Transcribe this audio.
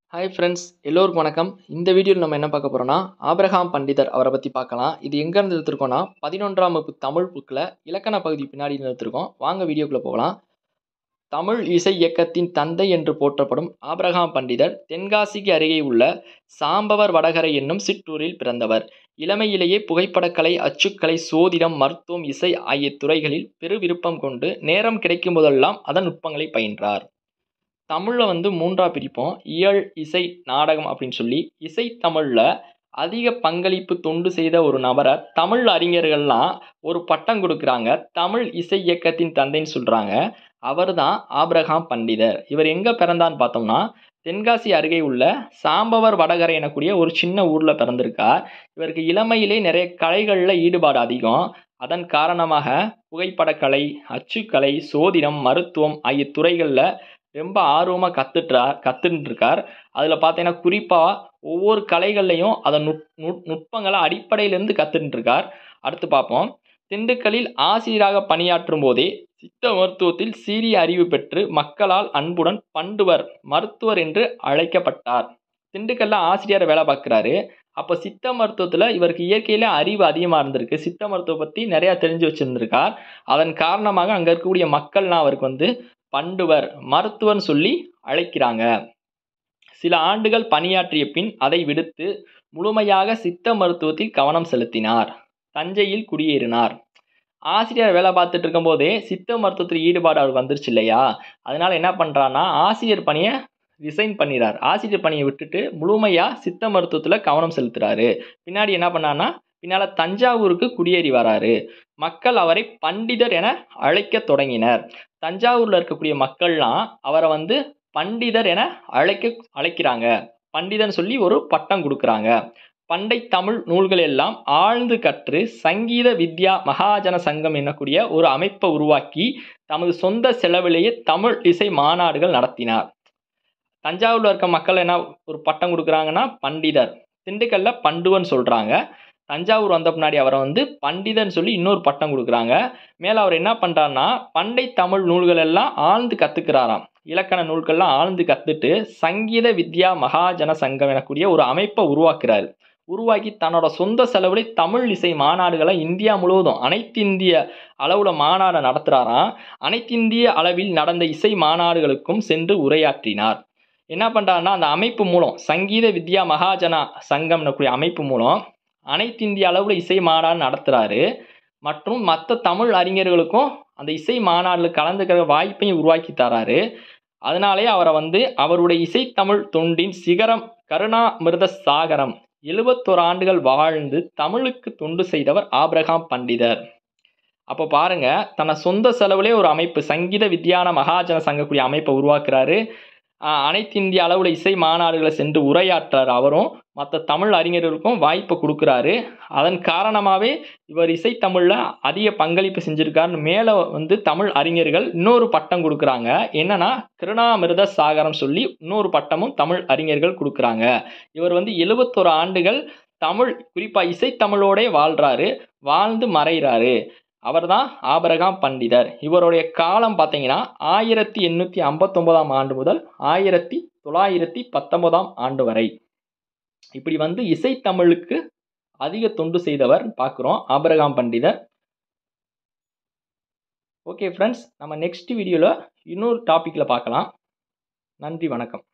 hi friends எல்லோருக்கும் வணக்கம் இந்த வீடியோவில் நம்ம என்ன பார்க்க போகிறோம்னா ஆபிரகாம் பண்டிதர் அவரை பற்றி பார்க்கலாம் இது எங்கேருந்து எடுத்திருக்கோம்னா பதினொன்றாம் வகுப்பு தமிழ் புக்கில் இலக்கண பகுதி பின்னாடி எடுத்திருக்கோம் வாங்க வீடியோக்குள்ளே போகலாம் தமிழ் இசை இயக்கத்தின் தந்தை என்று போற்றப்படும் ஆபிரகாம் பண்டிதர் தென்காசிக்கு அருகே உள்ள சாம்பவர் வடகரை என்னும் சிற்றூரில் பிறந்தவர் இளமையிலேயே புகைப்படக்கலை அச்சுக்கலை சோதிடம் மருத்துவம் இசை ஆகிய துறைகளில் பெரு விருப்பம் கொண்டு நேரம் கிடைக்கும் போதெல்லாம் அதன் நுட்பங்களை பயின்றார் தமிழில் வந்து மூன்றா பிரிப்போம் இயல் இசை நாடகம் அப்படின்னு சொல்லி இசை தமிழில் அதிக பங்களிப்பு தொண்டு செய்த ஒரு நபரை தமிழ் அறிஞர்கள்லாம் ஒரு பட்டம் கொடுக்குறாங்க தமிழ் இசை இயக்கத்தின் தந்தைன்னு சொல்கிறாங்க அவர் தான் ஆபிரகாம் பண்டிதர் இவர் எங்கே பிறந்தான்னு பார்த்தோம்னா தென்காசி அருகே உள்ள சாம்பவர் வடகரை எனக்கூடிய ஒரு சின்ன ஊரில் பிறந்திருக்கார் இவருக்கு இளமையிலே நிறைய கலைகளில் ஈடுபாடு அதிகம் அதன் காரணமாக புகைப்படக்கலை அச்சுக்கலை சோதிடம் மருத்துவம் ஆகிய துறைகளில் ரொம்ப ஆர்வமாக கற்றுட்றார் கற்றுட்டுருக்கார் அதில் பார்த்தீங்கன்னா குறிப்பாக ஒவ்வொரு கலைகள்லையும் அதன் நுட் நுட் நுட்பங்களை அடிப்படையிலேருந்து கற்றுட்டுருக்கார் அடுத்து பார்ப்போம் திண்டுக்கல்லில் ஆசிரியராக பணியாற்றும் போதே சித்த மருத்துவத்தில் சீரிய அறிவு பெற்று மக்களால் அன்புடன் பண்டுவர் மருத்துவர் என்று அழைக்கப்பட்டார் திண்டுக்கல்ல ஆசிரியர் வேலை பார்க்குறாரு அப்போ சித்த மருத்துவத்தில் இவருக்கு இயற்கையிலே அறிவு அதிகமாக இருந்திருக்கு சித்த மருத்துவம் பற்றி நிறையா தெரிஞ்சு வச்சுருந்துருக்கார் அதன் காரணமாக அங்கே இருக்கக்கூடிய மக்கள்லாம் அவருக்கு வந்து பண்டுவர் மருத்துவர்னு சொல்லி அழைக்கிறாங்க சில ஆண்டுகள் பணியாற்றிய பின் அதை விடுத்து முழுமையாக சித்த மருத்துவத்தில் கவனம் செலுத்தினார் தஞ்சையில் குடியேறினார் ஆசிரியர் வேலை பார்த்துட்டு இருக்கும்போதே சித்த மருத்துவத்தில் ஈடுபாடு அவருக்கு வந்துருச்சு இல்லையா அதனால என்ன பண்ணுறான்னா ஆசிரியர் பணியை ரிசைன் பண்ணிடுறார் ஆசிரியர் பணியை விட்டுட்டு முழுமையாக சித்த மருத்துவத்தில் கவனம் செலுத்துறாரு பின்னாடி என்ன பண்ணான்னா பின்னால் தஞ்சாவூருக்கு குடியேறி வராரு மக்கள் அவரை பண்டிதர் என அழைக்க தொடங்கினர் தஞ்சாவூரில் இருக்கக்கூடிய மக்கள்லாம் அவரை வந்து பண்டிதர் என அழைக்க அழைக்கிறாங்க பண்டிதன் சொல்லி ஒரு பட்டம் கொடுக்குறாங்க பண்டை தமிழ் நூல்கள் எல்லாம் ஆழ்ந்து கற்று சங்கீத வித்யா மகாஜன சங்கம் என்னக்கூடிய ஒரு அமைப்பை உருவாக்கி தமது சொந்த செலவிலேயே தமிழ் இசை மாநாடுகள் நடத்தினார் தஞ்சாவூரில் இருக்க மக்கள் என்ன ஒரு பட்டம் கொடுக்குறாங்கன்னா பண்டிதர் திண்டுக்கல்ல பண்டுவன் சொல்கிறாங்க தஞ்சாவூர் வந்த பின்னாடி அவரை வந்து பண்டிதன் சொல்லி இன்னொரு பட்டம் கொடுக்குறாங்க மேலே அவர் என்ன பண்ணுறாருன்னா பண்டை தமிழ் நூல்கள் எல்லாம் ஆழ்ந்து கற்றுக்கிறாராம் இலக்கண நூல்கள்லாம் ஆழ்ந்து கற்றுட்டு சங்கீத வித்யா மகாஜன சங்கம் எனக்கூடிய ஒரு அமைப்பை உருவாக்குறாரு உருவாக்கி தன்னோட சொந்த செலவில் தமிழ் இசை மாநாடுகளை இந்தியா முழுவதும் அனைத்திந்திய அளவில் மாநாடு நடத்துகிறாராம் அனைத்திந்திய அளவில் நடந்த இசை மாநாடுகளுக்கும் சென்று உரையாற்றினார் என்ன பண்ணுறாருன்னா அந்த அமைப்பு மூலம் சங்கீத வித்யா மகாஜனா சங்கம் எனக்கூடிய அமைப்பு மூலம் அனைத்திந்திய அளவில் இசை மாநாடு நடத்துகிறாரு மற்றும் மற்ற தமிழ் அறிஞர்களுக்கும் அந்த இசை மாநாட்டில் கலந்துக்கிற வாய்ப்பையும் உருவாக்கி தராரு அதனாலே அவரை வந்து அவருடைய இசைத்தமிழ் தொண்டின் சிகரம் கருணாமிர்த சாகரம் எழுபத்தோரு ஆண்டுகள் வாழ்ந்து தமிழுக்கு தொண்டு செய்தவர் ஆபிரகாம் பண்டிதர் அப்போ பாருங்க தன்னை சொந்த செலவுலே ஒரு அமைப்பு சங்கீத வித்யான மகாஜன சங்கக்கூடிய அமைப்பை உருவாக்குறாரு அனைத்து இந்திய அளவில் இசை மாநாடுகளை சென்று உரையாற்றார் அவரும் மற்ற தமிழ் அறிஞர்களுக்கும் வாய்ப்பை கொடுக்குறாரு அதன் காரணமாகவே இவர் இசைத்தமிழில் அதிக பங்களிப்பு செஞ்சுருக்காருன்னு மேலே வந்து தமிழ் அறிஞர்கள் இன்னொரு பட்டம் கொடுக்குறாங்க என்னன்னா கிருணாமிர்த சாகரம் சொல்லி இன்னொரு பட்டமும் தமிழ் அறிஞர்கள் கொடுக்குறாங்க இவர் வந்து எழுபத்தொரு ஆண்டுகள் தமிழ் குறிப்பாக இசைத்தமிழோடே வாழ்கிறாரு வாழ்ந்து மறைகிறாரு அவர் தான் ஆபரகாம் பண்டிதர் இவருடைய காலம் பார்த்தீங்கன்னா ஆயிரத்தி எண்ணூற்றி ஐம்பத்தொம்போதாம் ஆண்டு முதல் ஆயிரத்தி தொள்ளாயிரத்தி பத்தொன்பதாம் ஆண்டு வரை இப்படி வந்து இசைத்தமிழுக்கு அதிக தொண்டு செய்தவர் பார்க்குறோம் ஆபரகாம் பண்டிதர் ஓகே ஃப்ரெண்ட்ஸ் நம்ம நெக்ஸ்ட் வீடியோவில் இன்னொரு டாப்பிக்கில் பார்க்கலாம் நன்றி வணக்கம்